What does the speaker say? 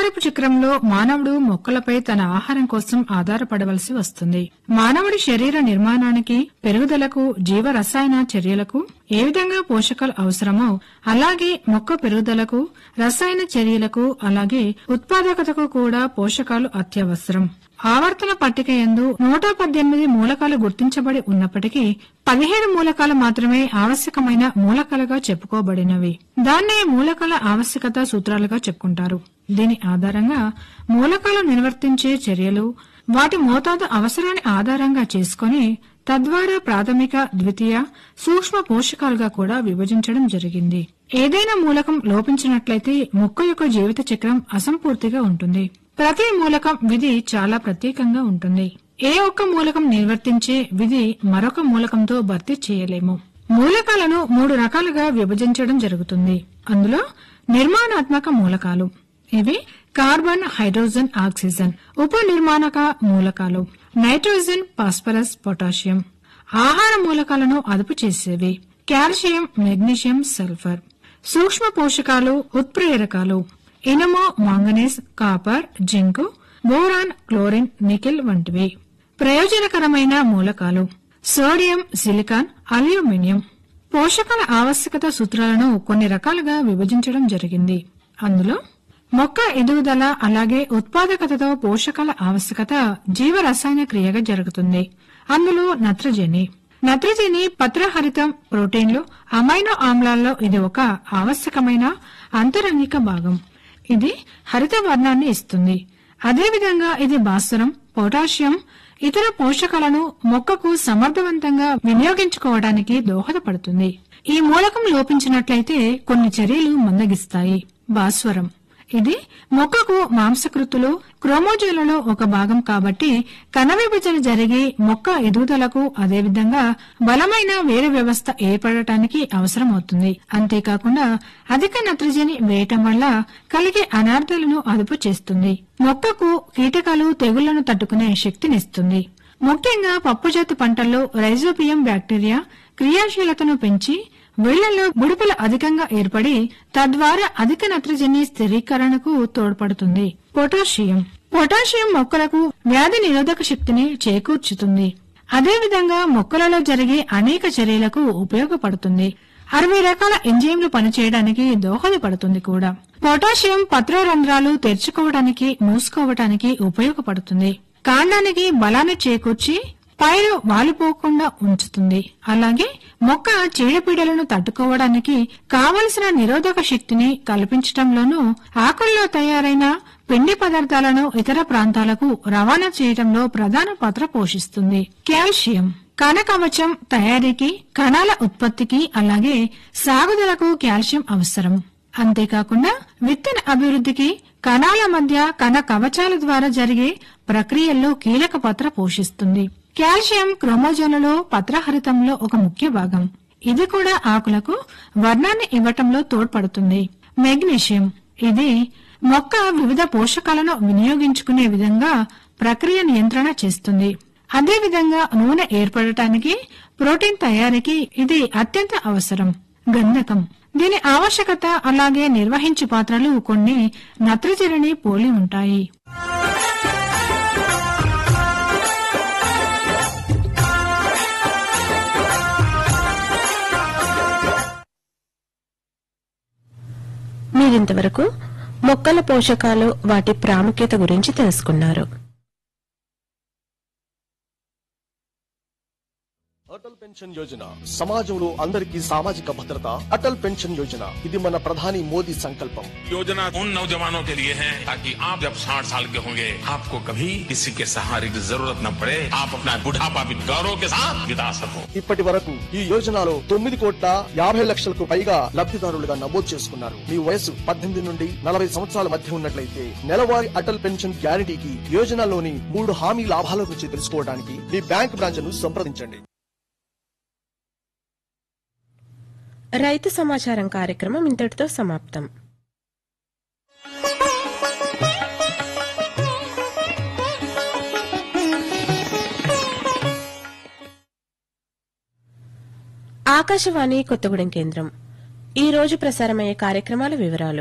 ఆహారపు చక్రంలో మానవుడు మొక్కలపై తన ఆహారం కోసం ఆధారపడవలసి వస్తుంది మానవుడి శరీర నిర్మాణానికి పెరుగుదలకు జీవ రసాయన చర్యలకు ఏ విధంగా పోషకాలు అవసరమో అలాగే మొక్క పెరుగుదలకు రసాయన చర్యలకు అలాగే ఉత్పాదకతకు కూడా పోషకాలు అత్యవసరం ఆవర్తన పట్టిక యందు నూట పద్దెనిమిది మూలకాలు గుర్తించబడి ఉన్నప్పటికీ పదిహేడు మూలకాలు మాత్రమే ఆవశ్యకమైన మూలకాలుగా చెప్పుకోబడినవి దాన్నే మూలకాల ఆవశ్యకత సూత్రాలుగా చెప్పుకుంటారు దీని ఆధారంగా మూలకాలు నిర్వర్తించే చర్యలు వాటి మోతాదు అవసరాన్ని ఆధారంగా చేసుకుని తద్వారా ప్రాథమిక ద్వితీయ సూక్ష్మ పోషకాలుగా కూడా విభజించడం జరిగింది ఏదైనా మూలకం లోపించినట్లయితే మొక్క యొక్క జీవిత చక్రం అసంపూర్తిగా ఉంటుంది ప్రతి మూలకం విధి చాలా ప్రత్యేకంగా ఉంటుంది ఏ ఒక్క మూలకం నిర్వర్తించే విధి మరొక మూలకంతో భర్తీ చేయలేము మూలకాలను మూడు రకాలుగా విభజించడం జరుగుతుంది అందులో నిర్మాణాత్మక మూలకాలు ఇవి కార్బన్ హైడ్రోజన్ ఆక్సిజన్ ఉప నిర్మాణక మూలకాలు నైట్రోజన్ ఫాస్ఫరస్ పొటాషియం ఆహార మూలకాలను అదుపు చేసేవి కాల్షియం మెగ్నీషియం సల్ఫర్ సూక్ష్మ పోషకాలు ఉత్ప్రేరకాలు ఇనుము manganese copper zinc boron chlorine nickel వంటివి ప్రయోజనకరమైన మూలకాలు సోడియం సిలికాన్ అల్యూమినియం పోషకాల ఆవశ్యకత సూత్రాలను కొన్ని రకాలుగా విభజించడం జరిగింది అందులో మొక్క ఎదుగుదల అలాగే ఉత్పాదకతతో పోషకాల ఆవశ్యకత జీవ రసాయన క్రియగా జరుగుతుంది అందులో నత్రజని నత్రజని పత్రహరితం ప్రోటీన్లు అమైనో ఆమ్లాల్లో ఇది ఒక ఆవశ్యకమైన అంతరంగిక భాగం ఇది హరిత వర్ణాన్ని ఇస్తుంది అదేవిధంగా ఇది భాస్వరం పొటాషియం ఇతర పోషకాలను మొక్కకు సమర్థవంతంగా వినియోగించుకోవడానికి దోహదపడుతుంది ఈ మూలకం లోపించినట్లయితే కొన్ని చర్యలు మందగిస్తాయి భాస్వరం ఇది మొక్కకు మాంసకృతులు క్రోమోజోలలో ఒక భాగం కాబట్టి కణ విభజన జరిగి మొక్క ఎదుగుదలకు అదేవిధంగా బలమైన వేరే వ్యవస్థ ఏర్పడటానికి అవసరమవుతుంది అంతేకాకుండా అధిక నత్రజని వేయటం వల్ల కలిగే అనార్థాలను అదుపు చేస్తుంది మొక్కకు కీటకాలు తెగుళ్లను తట్టుకునే శక్తినిస్తుంది ముఖ్యంగా పప్పుజాతి పంటల్లో రైజోబియం బ్యాక్టీరియా క్రియాశీలతను పెంచి వేళ్లలో బుడిపలు అధికంగా ఏర్పడి తద్వారా అధిక నత్రజని స్థిరీకరణకు తోడ్పడుతుంది పొటాషియం పొటాషియం మొక్కలకు వ్యాధి నిరోధక శక్తిని చేకూర్చుతుంది అదేవిధంగా మొక్కలలో జరిగే అనేక చర్యలకు ఉపయోగపడుతుంది అరవై రకాల ఎంజైమ్లు పనిచేయడానికి దోహదపడుతుంది కూడా పొటాషియం పత్రరంధ్రాలు తెరుచుకోవడానికి మూసుకోవటానికి ఉపయోగపడుతుంది కాండానికి బలాన్ని చేకూర్చి పైరు వాలిపోకుండా ఉంచుతుంది అలాగే మొక్క చీడపీడలను తట్టుకోవడానికి కావలసిన నిరోధక శక్తిని కల్పించటంలోనూ ఆకుల్లో తయారైన పిండి పదార్థాలను ఇతర ప్రాంతాలకు రవాణా చేయడంలో ప్రధాన పాత్ర పోషిస్తుంది కాల్షియం కణ కవచం తయారీకి కణాల ఉత్పత్తికి అలాగే సాగుదలకు కాల్షియం అవసరం అంతేకాకుండా విత్తన అభివృద్ధికి కణాల మధ్య కణ కవచాల ద్వారా జరిగే ప్రక్రియల్లో కీలక పాత్ర పోషిస్తుంది కాల్షియం క్రోమోజోన్లలో పత్రహరితంలో ఒక ముఖ్య భాగం ఇది కూడా ఆకులకు వర్ణాన్ని ఇవ్వటంలో తోడ్పడుతుంది మెగ్నీషియం ఇది మొక్క వివిధ పోషకాలను వినియోగించుకునే విధంగా ప్రక్రియ నియంత్రణ చేస్తుంది అదేవిధంగా నూనె ఏర్పడటానికి ప్రోటీన్ తయారీకి ఇది అత్యంత అవసరం గంధకం దీని ఆవశ్యకత అలాగే నిర్వహించే పాత్రలు కొన్ని నత్రజనిని పోలి ఉంటాయి మీరింతవరకు మొక్కల పోషకాలు వాటి ప్రాముఖ్యత గురించి తెలుసుకున్నారు అటల్ పెన్షన్ యోజన సమాజంలో అందరికీ సామాజిక భద్రత అటల్ పెన్షన్ యోజన ఇది మన ప్రధాని మోదీ సంకల్పం योजना उन नौजवानों के लिए है ताकि आप जब साठ साल के होंगे आपको कभी किसी के सहारे की जरूरत न पड़े आप अपना बुढ़ापा भी गौरव के साथ बिता सको ఇప్పటి వరకు ఈ యోజనలో తొమ్మిది కోట్ల యాభై లక్షలకు పైగా లబ్ధిదారులుగా నమోదు చేసుకున్నారు మీ వయసు పద్దెనిమిది నుండి నలభై సంవత్సరాల మధ్య ఉన్నట్లయితే నెలవారీ అటల్ పెన్షన్ గ్యారంటీకి యోజనలోని మూడు హామీ లాభాల గురించి తెలుసుకోవడానికి మీ బ్యాంక్ బ్రాంచ్ ను సంప్రదించండి రైతు సమాచారం కార్యక్రమం ఇంతటితో సమాప్తం ఆకాశవాణి కొత్తగూడెం కేంద్రం ఈ రోజు ప్రసారమయ్యే కార్యక్రమాల వివరాలు